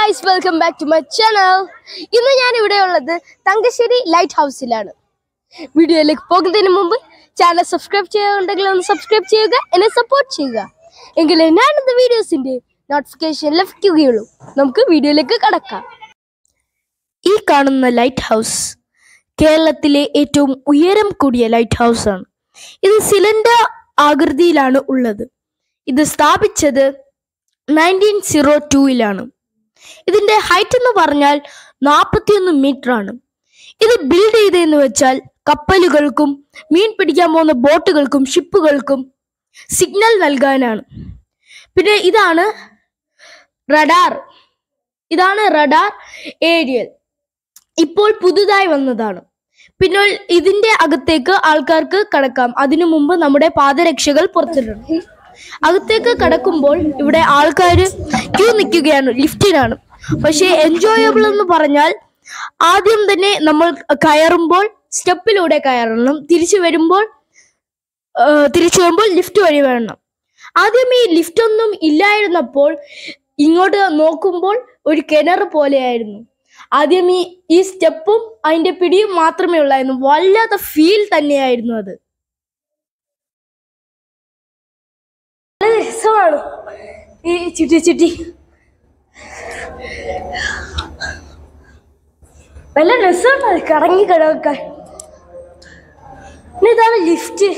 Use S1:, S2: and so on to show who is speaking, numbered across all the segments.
S1: Guys welcome back to my channel ഇന്ന് ഞാൻ ഇവിടെ ഉള്ളത് തങ്കശ്ശേരി ലൈറ്റ് ഹൗസിലാണ് വീഡിയോയിലേക്ക് പോകുന്നതിന് മുമ്പ് ചാനൽ സബ്സ്ക്രൈബ് ചെയ്യുന്നുണ്ടെങ്കിൽ ഒന്ന് സബ്സ്ക്രൈബ് ചെയ്യുക എന്നെ സപ്പോർട്ട് ചെയ്യുക എങ്കിലേ ഞാൻ ഇന്ന് വീഡിയോസിന്റെ നോട്ടിഫിക്കേഷൻ ലഭിക്കുകയുള്ളൂ നമുക്ക് വീഡിയോയിലേക്ക് കടക്കാം ഈ കാണുന്ന ലൈറ്റ് ഹൗസ് കേരളത്തിലെ ഏറ്റവും ഉയരം കൂടിയ ലൈറ്റ് ഹൗസ് ആണ് ഇത് സിലിണ്ടർ ആകൃതിയിലാണ് ഉള്ളത് ഇത് സ്ഥാപിച്ചത് നയൻറ്റീൻ സീറോ ടൂയിലാണ് ഇതിന്റെ ഹൈറ്റ് എന്ന് പറഞ്ഞാൽ നാൽപ്പത്തിയൊന്ന് മീറ്റർ ആണ് ഇത് ബിൽഡ് ചെയ്തതെന്ന് വെച്ചാൽ കപ്പലുകൾക്കും മീൻ പിടിക്കാൻ പോകുന്ന ബോട്ടുകൾക്കും ഷിപ്പുകൾക്കും സിഗ്നൽ നൽകാനാണ് പിന്നെ ഇതാണ് റഡാർ ഇതാണ് റഡാർ ഏരിയൽ ഇപ്പോൾ പുതുതായി വന്നതാണ് പിന്നെ ഇതിന്റെ അകത്തേക്ക് ആൾക്കാർക്ക് കടക്കാം അതിനു മുമ്പ് നമ്മുടെ പാദരക്ഷകൾ പുറത്തിടണം അകത്തേക്ക് കടക്കുമ്പോൾ ഇവിടെ ആൾക്കാർ ക്യൂ നിൽക്കുകയാണ് ലിഫ്റ്റിനാണ് പക്ഷേ എൻജോയബിൾ എന്ന് പറഞ്ഞാൽ ആദ്യം തന്നെ നമ്മൾ കയറുമ്പോൾ സ്റ്റെപ്പിലൂടെ കയറണം തിരിച്ചു വരുമ്പോൾ ആ, തിരിച്ചു വരുമ്പോൾ ലിഫ്റ്റ് വഴി വരണം ആദ്യം ഈ ലിഫ്റ്റ് ഒന്നും ഇല്ലായിരുന്നപ്പോൾ ഇങ്ങോട്ട് നോക്കുമ്പോൾ ഒരു കിണർ പോലെയായിരുന്നു ആദ്യം ഈ ഈ സ്റ്റെപ്പും അതിന്റെ പിടിയും മാത്രമേ ഉള്ളായിരുന്നു വല്ലാത്ത ഫീൽ തന്നെയായിരുന്നു അത് നല്ല രസമാണ് ഈ ചുറ്റി ചുറ്റി നല്ല രസമാണ് കറങ്ങി കിടക്കാൻ പിന്നെ ഇതാണ് ലിഫ്റ്റ്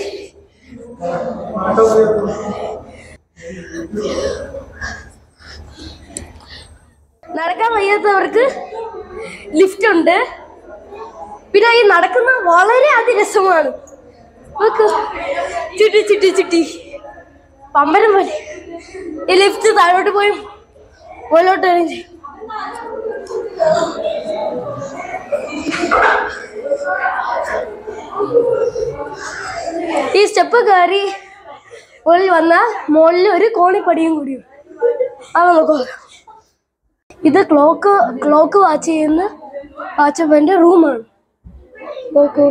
S1: നടക്കാൻ വയ്യാത്തവർക്ക് ലിഫ്റ്റ് ഉണ്ട് പിന്നെ ഈ നടക്കുന്ന വളരെ അതിരസമാണ് നോക്ക് ചുറ്റി ചുറ്റി ചുറ്റി പമ്പരം പോലെ ഈ ലിഫ്റ്റ് താഴോട്ട് പോയി മുകളിലോട്ട് ഇറങ്ങി ഈ സ്റ്റെപ്പ് കയറി മുകളിൽ വന്നാൽ മുകളിൽ ഒരു കോണിപ്പടിയും കൂടിയും അത് നോക്കൂ ഇത് ക്ലോക്ക് ക്ലോക്ക് വാച്ച് ചെയ്യുന്ന വാച്ച്മാന്റെ റൂമാണ് നോക്കൂ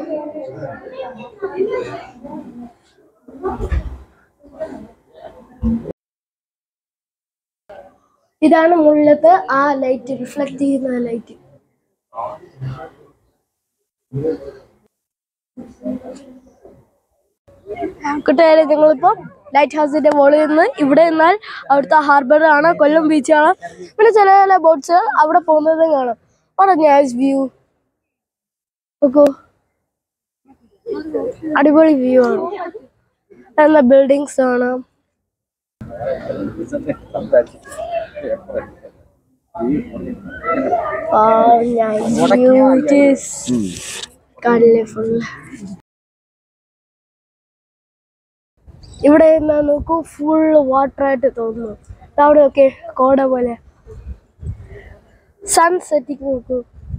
S1: ഇതാണ് മുകളിലത്തെ ആ ലൈറ്റ് റിഫ്ലക്ട് ചെയ്യുന്ന ആ ലൈറ്റ് കൂട്ടുകാരെ ഞങ്ങളിപ്പോ ലൈറ്റ് ഹൗസിന്റെ മുകളിൽ നിന്ന് ഇവിടെ നിന്നാൽ അവിടുത്തെ ഹാർബർ കാണാം കൊല്ലം ബീച്ച് കാണാം പിന്നെ ചില ചില ബോട്ട്സ് അവിടെ പോകുന്നതും കാണാം വളരെ നൈസ് വ്യൂ നോക്കൂ അടിപൊളി വ്യൂ ആണ് എന്നാ ബിൽഡിങ്സ് കാണാം Oh, nice view it is. കടല് ഫുൾ ഇവിടെ നിന്നാ നോക്കൂ ഫുൾ വാട്ടർ ആയിട്ട് തോന്നുന്നു ദാ അവിടെ ഒക്കെ കോട പോലെ സൺസെറ്റിക്ക് നോക്കൂ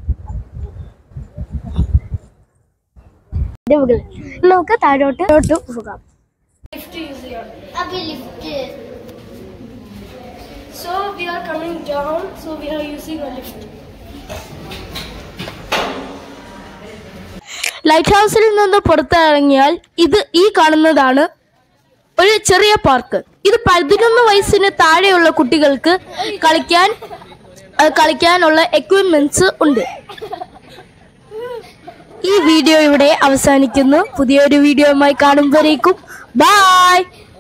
S1: ഇതിന്റെ മുകളിൽ നമുക്ക് താഴോട്ട് താഴോട്ട് പോകാം So we are coming down, so we are using a lift. ലൈറ്റ് ഹൗസിൽ നിന്ന് പുറത്തിറങ്ങിയാൽ ഇത് ഈ കാണുന്നതാണ് ഒരു ചെറിയ പാർക്ക് ഇത് പതിനൊന്ന് വയസ്സിന് താഴെയുള്ള കുട്ടികൾക്ക് കളിക്കാൻ അഹ് കളിക്കാനുള്ള എക്വിപ്മെന്റ്സ് ഉണ്ട് ഈ വീഡിയോ ഇവിടെ അവസാനിക്കുന്നു പുതിയൊരു വീഡിയോയുമായി കാണുമ്പോഴേക്കും ബൈ